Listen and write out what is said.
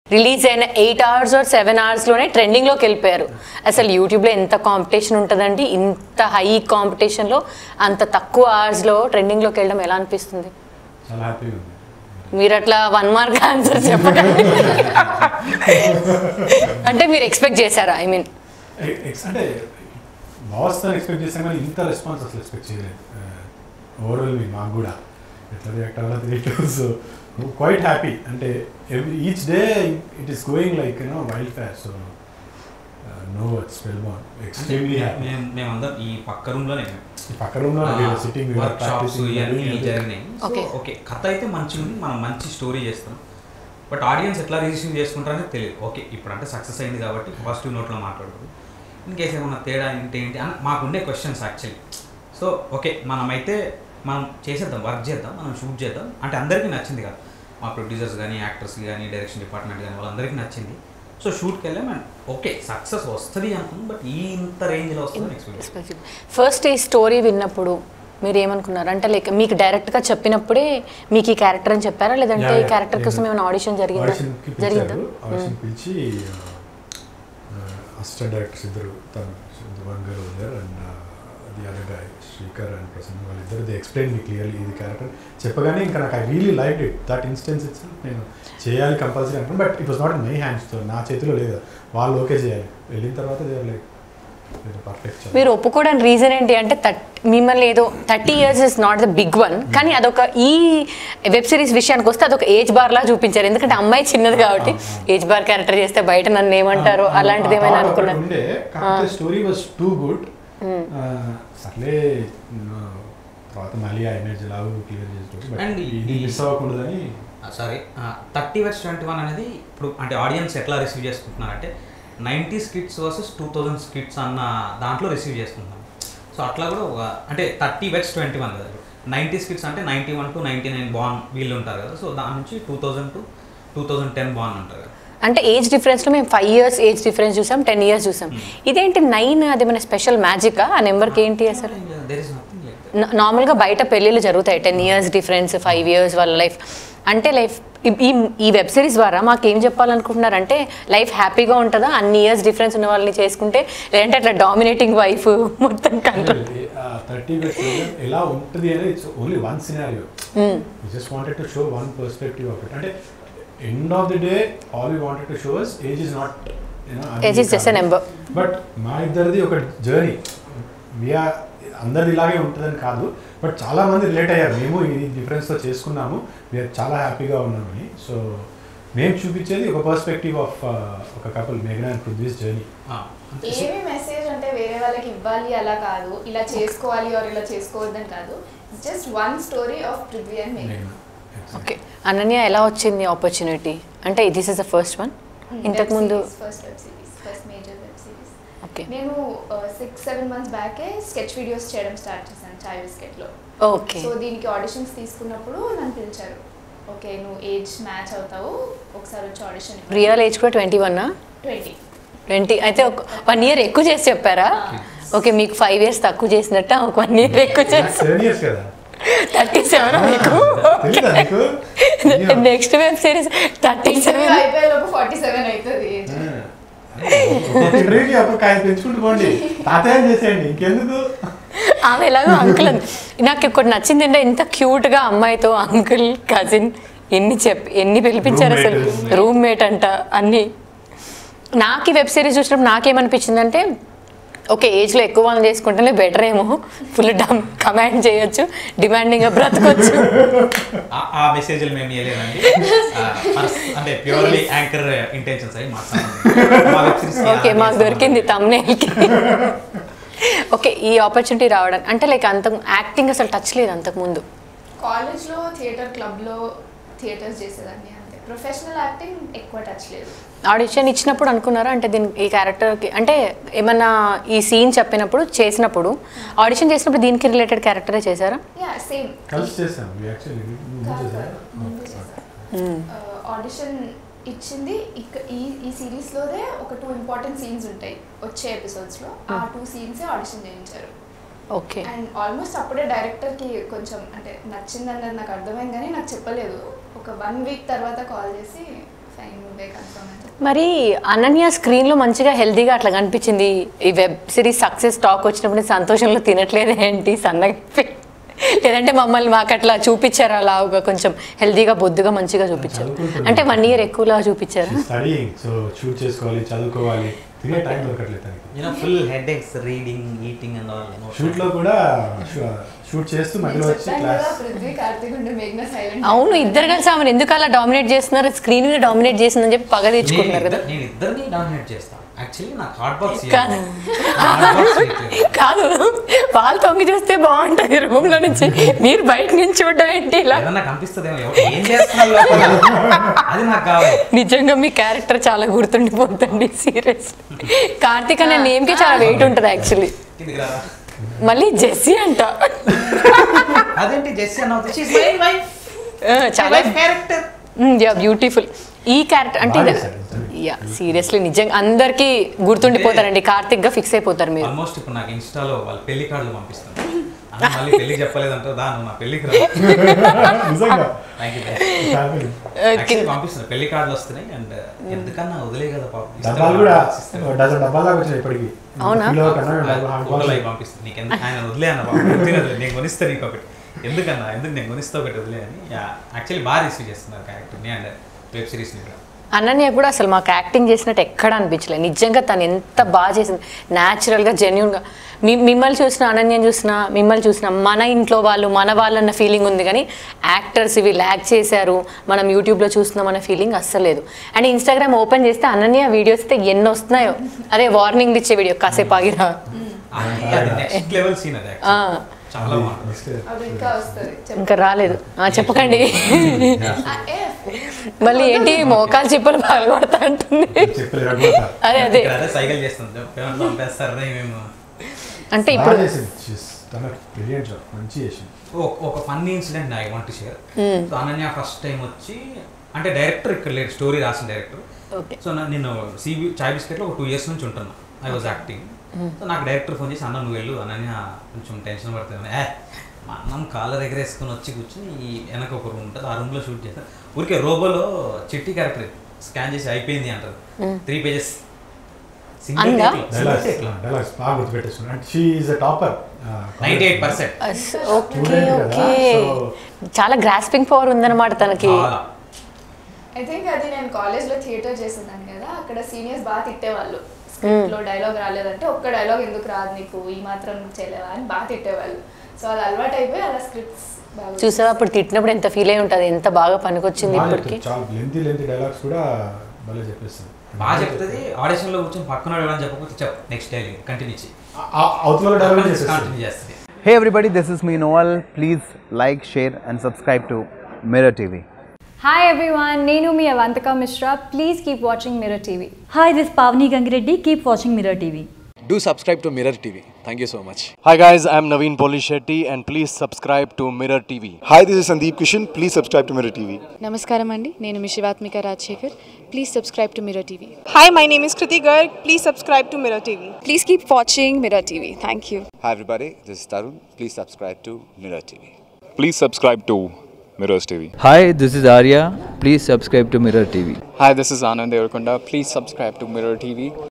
Release అయిన eight hours or seven అవర్స్లోనే ట్రెండింగ్లోకి వెళ్ళిపోయారు అసలు యూట్యూబ్లో ఎంత కాంపిటీషన్ ఉంటుందండి ఇంత హై కాంపిటీషన్లో అంత తక్కువ అవర్స్లో ట్రెండింగ్లోకి వెళ్ళడం ఎలా అనిపిస్తుంది చాలా హ్యాపీగా ఉంది మీరు అట్లా వన్ మార్క్ ఆన్సర్ చెప్పకండి అంటే మీరు ఎక్స్పెక్ట్ చేశారా ఐ మీన్ ఎ- ఎక్స్ అంటే వస్తుందని ఎక్స్పెక్ట్ చేసాం కానీ ఇంత రెస్పాన్స్ అసలు ఎక్స్పెక్ట్ చేయలేదు ఓవరాల్ మీ మాకు కూడా ఎట్లా రియాక్ట్ అవ్వాలో తెలియదు సో క్వైట్ హ్యాపీ అంటే each day it is going like you know wild fire so no spellbound extremely happy మేము మేమందరం ఈ పక్క రూమ్లోనే ఈ పక్క రూమ్లో సిట్టింగ్ వర్క్ షాప్స్ ఇవన్నీ జరిగినాయి Okay. ఓకే కథ అయితే మంచిగా ఉంది మనం మంచి స్టోరీ చేస్తాం బట్ ఆడియన్స్ ఎట్లా రిసీవ్ చేసుకుంటారని తెలియదు ఓకే ఇప్పుడు అంటే సక్సెస్ అయింది కాబట్టి పాజిటివ్ నోట్లో మాట్లాడుతుంది ఇన్ కేసు ఏమన్నా తేడా ఏంటి ఏంటి అని మాకుండే క్వశ్చన్స్ యాక్చువల్లీ సో ఓకే మనమైతే మనం చేసేద్దాం వర్క్ చేద్దాం మనం షూట్ చేద్దాం అంటే అందరికీ నచ్చింది కదా మా ప్రొడ్యూసర్స్ కానీ యాక్టర్స్ కానీ డైరెక్షన్ డిపార్ట్మెంట్ కానీ వాళ్ళందరికీ నచ్చింది సో షూట్కి వెళ్ళాం అండ్ ఓకే సక్సెస్ వస్తుంది అనుకున్నాం బట్ ఈ ఇంత రేంజ్లో వస్తుందని ఎక్స్పెక్ట్ ఫస్ట్ ఈ స్టోరీ విన్నప్పుడు మీరు ఏమనుకున్నారు అంటే లైక్ మీకు డైరెక్ట్గా చెప్పినప్పుడే మీకు ఈ క్యారెక్టర్ అని చెప్పారా లేదంటే ఈ క్యారెక్టర్ కోసం ఏమైనా ఆడిషన్ జరిగిందా ఆడిషన్కి జరిగిందా పిలిచారు ఆడిషన్ పిలిచి అసిస్టెంట్ డైరెక్టర్స్ ఇద్దరు తను one girl other and the other guy Srikar and Prasanna వాళ్ళిద్దరు ది ఎక్స్ప్లెయిన్ మీ క్లియర్లీ ఇది క్యారెక్టర్ చెప్పగానే ఇంకా నాకు I really like it that instance it's నేను చేయాలి కంపల్సరీ అనుకున్నాను but it was not in my హ్యాండ్స్తో నా చేతిలో లేదు వాళ్ళు ఓకే చేయాలి వెళ్ళిన తర్వాత దేవర్ లైక్ పర్ఫెక్ట్ మీరు ఒప్పుకోవడానికి రీజన్ ఏంటి అంటే థర్ట్ మిమ్మల్ని ఏదో thirty years is not the big one కానీ అదొక ఈ వెబ్ సిరీస్ విషయానికి వస్తే అదొక ఏజ్ బార్ లా చూపించారు ఎందుకంటే అమ్మాయి చిన్నది కాబట్టి ఏజ్ బార్ క్యారెక్టర్ చేస్తే బయట నన్ను ఏమంటారు అలాంటిది ఏమైనా అనుకున్నారు ఉండే కాకపోతే స్టోరీ వాజ్ టూ గుడ్ సర్లే no, తర్వాత మళ్ళీ ఆ ఇమేజ్ లాగా క్లియర్ చేసుకోవచ్చు And బట్ ఇది ఈ- మిస్ అవ్వకూడదని sorry thirty versus twenty one అనేది ఇప్పుడు అంటే ఆడియన్స్ ఎట్లా రిసీవ్ చేసుకుంటున్నారంటే ninety skits versus two thousand skits అన్న దాంట్లో రిసీవ్ చేసుకుంటున్నాం సో అట్లా కూడా ఒక అంటే థర్టీ వెట్స్ ట్వంటీ వన్ కదా నైంటీ స్కిట్స్ అంటే ninety one to ninety nine born వీళ్ళు ఉంటారు కదా సో దాని నుంచి two thousand to two thousand ten born ఉంటారు కదా అంటే ఏజ్ డిఫరెన్స్ లో మేము ఫైవ్ ఇయర్స్ ఏజ్ డిఫరెన్స్ చూసాం టెన్ ఇయర్స్ చూసాం ఇదేంటి నైన్ అది మన స్పెషల్ మ్యాజిక్ ఆ నెంబర్కి ఏంటి అసలు దెర్ ఇస్ నథింగ్ లైక్ నా- నార్మల్గా బయట పెళ్ళిళ్ళు జరుగుతాయి ten years difference five years వాళ్ళ లైఫ్ అంటే లైఫ్ ఈ ఈ వెబ్ సిరీస్ ద్వారా మాకు ఏం చెప్పాలనుకుంటున్నారు అంటే లైఫ్ హ్యాపీగా ఉంటుందా అన్ని ఇయర్స్ డిఫరెన్స్ ఉన్న వాళ్ళని చేసుకుంటే లేదంటే అట్లా డామినేటింగ్ వైఫ్ మొత్తం కంట్రోల్ థర్టీ ఎలా ఉంటుంది అనేది it's only one scenario just wanted to show one perspective of it అంటే end of the day all you wanted to show us age is not Age is just a number. But మా ఇద్దరిది ఒక journey we are అందరిది ఇలాగే ఉంటుందని కాదు but చాలా మంది రిలేట్ అయ్యారు మేము ఈ డిఫరెన్స్తో చేసుకున్నాము వీఆర్ చాలా హ్యాపీగా ఉన్నామని సో మేము చూపించేది ఒక పర్స్పెక్టివ్ ఆఫ్ ఒక కపుల్ మేఘనా అండ్ పృథ్వీస్ జర్నీ ఏమి మెసేజ్ అంటే వేరే వాళ్ళకి ఇవ్వాలి అలా కాదు ఇలా చేసుకోవాలి ఆర్ ఇలా చేసుకోవద్దని కాదు just one story of Prithvi and మేఘన మేఘనా ఓకే అనన్య ఎలా వచ్చింది ఆపర్చునిటీ అంటే this is the first one ఇంతకుముందు first web series first major web series okay నేను six seven months బ్యాకే sketch videos చేయడం స్టార్ట్ చేశాను చాయ్ బిస్కెట్లో ఓకే సో దీనికి ఆడిషన్స్ తీసుకున్నప్పుడు నన్ను పిలిచారు ఓకే నువ్వు ఏజ్ మ్యాచ్ అవుతావు ఒకసారి వచ్చి ఆడిషన్ రియల్ ఏజ్ కూడా ట్వంటీ వన్నా ట్వంటీ ట్వంటీ అయితే ఒక వన్ ఇయర్ ఎక్కువ చేసి చెప్పారా ఓకే మీకు ఫైవ్ ఇయర్స్ తక్కువ చేసినట్ట ఒక వన్ ఇయర్ ఎక్కువ చేసి సెవెన్ ఇయర్స్ కదా థర్టీ సెవెన్ మీకు తెలీదా నీకు next web series thirty seven అయిపోయే లోపు ఫార్టీ సెవెన్ అవుతుంది ఏజ్ ఇంటర్వ్యూకి అప్పుడు కాయ పెంచుకుంటూ పోండి తాతయ్య చేసేయండి ఇంకెందుకు ఆమె ఎలాగో అంకుల్ అంది. నాకు ఒకటి నచ్చింది అంటే ఇంత క్యూట్గా అమ్మాయితో అంకుల్ కజిన్ ఎన్ని చెప్పి ఎన్ని పిలిపించారు అసలు Roommate. రూమ్మేట్ అంట అన్ని నాకు ఈ వెబ్ సిరీస్ చూసినప్పుడు నాకేమనిపించింది అంటే ఓకే ఏజ్లో ఎక్కువ వాళ్ళని చేసుకుంటేనే బెటర్ ఏమో ఫుల్ డమ్ కమాండ్ చేయొచ్చు డిమాండింగ్గా బ్రతకొచ్చు ఆ- ఆ మెసేజ్లు మేము ఇవ్వలేదండి ఆ, పర్స్- అంటే ప్యూర్లీ యాంకర్ ఇంటెన్షన్స్ అవి మాకు సంబంధం. మా web series కి ఓకే అలాంటి మాకు దొరికింది తమ్నేల్కి ఓకే ఈ ఆపర్చునిటీ రావడానికి అంటే లైక్ అంత యాక్టింగ్ అసలు టచ్ లేదు అంతకుముందు కాలేజ్లో థియేటర్ క్లబ్లో థియేటర్స్ చేసేదాన్ని అంతే ప్రొఫెషనల్ యాక్టింగ్ ఎక్కువ టచ్ లేదు ఆడిషన్ ఇచ్చినప్పుడు అనుకున్నారా అంటే దీని ఈ క్యారెక్టర్కి అంటే ఏమన్నా ఈ సీన్ చెప్పినప్పుడు చేసినప్పుడు ఆడిషన్ చేసినప్పుడు దీనికి రిలేటెడ్ క్యారెక్టరే చేశారా యా సేమ్ కలిసి చేసాం యాక్చువల్లీ ముందు ఆడిషన్ ఇచ్చింది ఇక ఈ ఈ సిరీస్లోనే ఒక టూ ఇంపార్టెంట్ సీన్స్ ఉంటాయి వచ్చే ఎపిసోడ్స్లో ఆ టూ సీన్సే ఆడిషన్ చేయించారు ఓకే అండ్ ఆల్మోస్ట్ అప్పుడే డైరెక్టర్కి కొంచెం అంటే నచ్చింది అన్నది నాకు అర్థమైంది కానీ నాకు చెప్పలేదు ఒక వన్ వీక్ తర్వాత కాల్ చేసి ఫైన్ నువ్వే కన్ఫర్మ్ అని మరి అనన్య స్క్రీన్లో మంచిగా హెల్తీగా అట్లా కనిపించింది ఈ వెబ్ సిరీస్ సక్సెస్ టాక్ వచ్చినప్పుడు నేను సంతోషంలో తినట్లేదు ఏంటి సన్నగా అయిపోయి- లేదంటే మమ్మల్ని మాకు అట్లా చూపించారు అలాగా కొంచెం హెల్తీగా బొద్దుగా మంచిగా చూపించారు చదువుకుంటుంది. అంటే వన్ ఇయర్ ఎక్కువలా చూపించారు స్టడీయింగ్ సో షూట్ చేసుకోవాలి చదువుకోవాలి తినే టైం దొరకట్లేదు తనకి you know full head ex reading eating and all shoot లో కూడా షూట్ చేస్తూ మధ్యలో వచ్చి చెప్పాను కదా క్లాస్ పృథ్వీ కార్తీక్ ఉండే మేఘ్న సైలెంట్ అవును ఇద్దరు కలిసి ఆమెను ఎందుకు అలా డామినేట్ చేస్తున్నారు స్క్రీన్ మీద డామినేట్ చేసిందని చెప్పి పగ తెచ్చుకుంటున్నారు కదా నేను ఇద్దరిని డామినేట్ చేస్తాను యాక్చువల్లీ నాకు హాట్ బాక్స్ కాదు. కాదు వాళ్ళు తొంగి చూస్తే బాగుంటుంది రూమ్ లో నుంచి మీరు బయట నుంచి చూడడం ఏంటి ఇలా ఏదన్నా కనిపిస్తుందేమో ఎవరు ఏం చేస్తున్నారు లోపల? అది నాకు కావాలి నిజంగా మీ క్యారెక్టర్ చాలా గుర్తుండిపోతుంది సీరియస్ కార్తీక్ అనే నేమ్ కి చాలా వెయిట్ ఉంటుంది యాక్చువల్లీ కిందికి రారా మళ్ళీ జెస్సీ అంట అదేంటి జెస్సీ అన్న షీస్ మై వైఫ్ ఆ, చాలా క్యారెక్టర్ యా బ్యూటిఫుల్ ఈ క్యారెక్టర్ అంటే బాగా ఇది చేశారు నిజంగా. యా సీరియస్లీ నిజంగా అందరికి గుర్తుండిపోతారండి కార్తిక్ గా ఫిక్స్ అయిపోతారు మీరు ఆల్మోస్ట్ ఇప్పుడు నాకు ఇన్స్టాలో వాళ్ళు పెళ్లి కార్డులు పంపిస్తాను అన్న మళ్ళీ పెళ్లి చెప్పలేదంటే దా నువ్వు నా పెళ్లికి రా నిజంగా థ్యాంక్ యూ Family. యాక్చువల్లీ పంపిస్తున్నా పెళ్లి కార్డులు వస్తున్నాయి అండ్ ఎందుకన్నా వదిలే కదా పాపం డబ్బాలు కూడా డజన్ డబ్బాలు దాకా వచ్చినాయి ఇప్పటికి అవునా? కిలో కన్నా డబ్బా హాట్ ఫోటోలు బాక్స్ అవి పంపిస్తాను నీకు ఎందుకు ఆయన వదిలే అన్న పాపం తినదు నేను కొనిస్తా నీకు ఒకటి ఎందుకన్నా ఎందుకు నేను కొనిస్తా ఒకటి వదిలే అని యాక్చువల్లీ బాగా రిసీవ్ చేస్తున్నారు క్యారెక్టర్ని అండ్ వెబ్ సిరీస్ని కూడా అనన్య కూడా అసలు మాకు యాక్టింగ్ చేసినట్టు ఎక్కడ అనిపించలేదు నిజంగా తను ఎంత బాగా చేసింది న్యాచురల్గా జెన్యున్గా మీ మిమ్మల్ని చూసిన అనన్యం చూసిన మిమ్మల్ని చూసిన మన ఇంట్లో వాళ్ళు మన వాళ్ళన్న ఫీలింగ్ ఉంది కానీ యాక్టర్స్ ఇవి ల్యాక్ చేశారు మనం యూట్యూబ్లో చూస్తున్నాం అన్న ఫీలింగ్ అస్సలు లేదు అండ్ ఇన్స్టాగ్రామ్ ఓపెన్ చేస్తే అనన్య వీడియోస్ అయితే ఎన్ని వస్తున్నాయో అదే వార్నింగ్ ఇచ్చే వీడియో కాసేపు ఆగిరా అది నెక్స్ట్ లెవెల్ సీన్ అది ఆ, actually. చాలా బాగుంటుంది నెక్స్ట్ అది ఇంకా వస్తుంది చెప్పు. ఇంకా రాలేదు ఆ, చెప్పకండి ఆ, ఏ, మళ్ళీ ఏంటి మోకాలు చెప్పులు పాల్గొడతా అంటుంది చెప్పలేదు అడుగుతా అదే అదే ఇక్కడ అదే సైకిల్ చేస్తుంది పేమెంట్ పంపేస్తారని మేము అంటే ఇప్పుడు ఇప్పుడు చేసింది She's done a brilliant job మంచి చేసింది ఒక- ఒక funny incident I want share so Ananya first time వచ్చి అంటే డైరెక్టర్ ఇక్కడ లేడు స్టోరీ రాసిన డైరెక్టర్ ఓకే సో నా- నేను సిబి చాయ్ బిస్కెట్లో ఒక టూ ఇయర్స్ నుంచి ఉంటున్నా ఐ వాజ్ యాక్టింగ్ సో నాకు డైరెక్టర్ ఫోన్ చేసి అన్న నువ్వు వెళ్ళు అనన్య కొంచెం టెన్షన్ పడుతుంది ఏ మా అన్నం కాళ్ళ దగ్గర వేసుకొని వచ్చి కూర్చుని ఈ వెనక ఒక రూమ్ ఉంటుంది ఆ రూమ్లో షూట్ చేస్తాను ఊరికే రోబోలో చిట్టి క్యారెక్టర్ స్కాన్ చేసి అయిపోయింది అంటారు త్రీ పేజెస్ అందా? డైలాగ్స్ డైలాగ్స్ బాగా గుర్తుపెట్టేస్తున్నాడు and she is a topper ninety eight percent as- okay Student కదా, ఓకే so- చాలా గ్రాస్పింగ్ పవర్ ఉందన్నమాట తనకి చాలా ఐ థింక్ అది నేను కాలేజ్ లో థియేటర్ చేసేదాన్ని కదా అక్కడ సీనియర్స్ బాగా తిట్టేవాళ్ళు స్క్రిప్ట్ లో డైలాగ్ రాలేదంటే ఒక్క డైలాగ్ ఎందుకు రాదు నీకు ఈ మాత్రం చేయలేవా అని బాగా తిట్టేవాళ్ళు సో అది అలవాటు అయిపోయి అలా స్క్రిప్ట్స్ బాగా చూసావా అప్పుడు తిట్టినప్పుడు ఎంత ఫీల్ అయి ఉంటుంది ఎంత బాగా పనికొచ్చింది ఇప్పటికి చాలా లెంతీ లెంతీ డైలాగ్స్ కూడా భలే చెప్పేస్తుంది బాగా చెప్తుంది ఆడిషన్ లో కూర్చొని పక్కన ఎవరైనా చెప్పకపోతే చెప్పు నెక్స్ట్ డైలీ కంటిన్యూ చేయి అవతల డైలాగ్ చేసేస్తుంది కంటిన్యూ చేస్తుంది Hey everybody, this is me Noel. Please like, share, and subscribe to Mirror TV. Hi everyone, Nenu mi Avantika Mishra. Please keep watching Mirror TV. Hi, this is Pavni Gangireddy. Keep watching Mirror TV. Do subscribe to Mirror TV. Thank you so much. Hi guys, I'm Naveen Polishetty and please subscribe to Mirror TV. Hi, this is Sandeep Kishan. Please subscribe to Mirror TV. నమస్కారం అండి నేను మీ Shivathmika Rajasekhar please subscribe to Mirror TV Hi, my name is Kriti Garg. Please subscribe to Mirror TV. Please keep watching Mirror TV thank you Hi, everybody. This is Tarun. Please subscribe to Mirror TV. Please subscribe to Mirrors TV. Hi, this is Arya. Please subscribe to Mirror TV. Hi, this is Anand Devarkonda. Please subscribe to Mirror TV.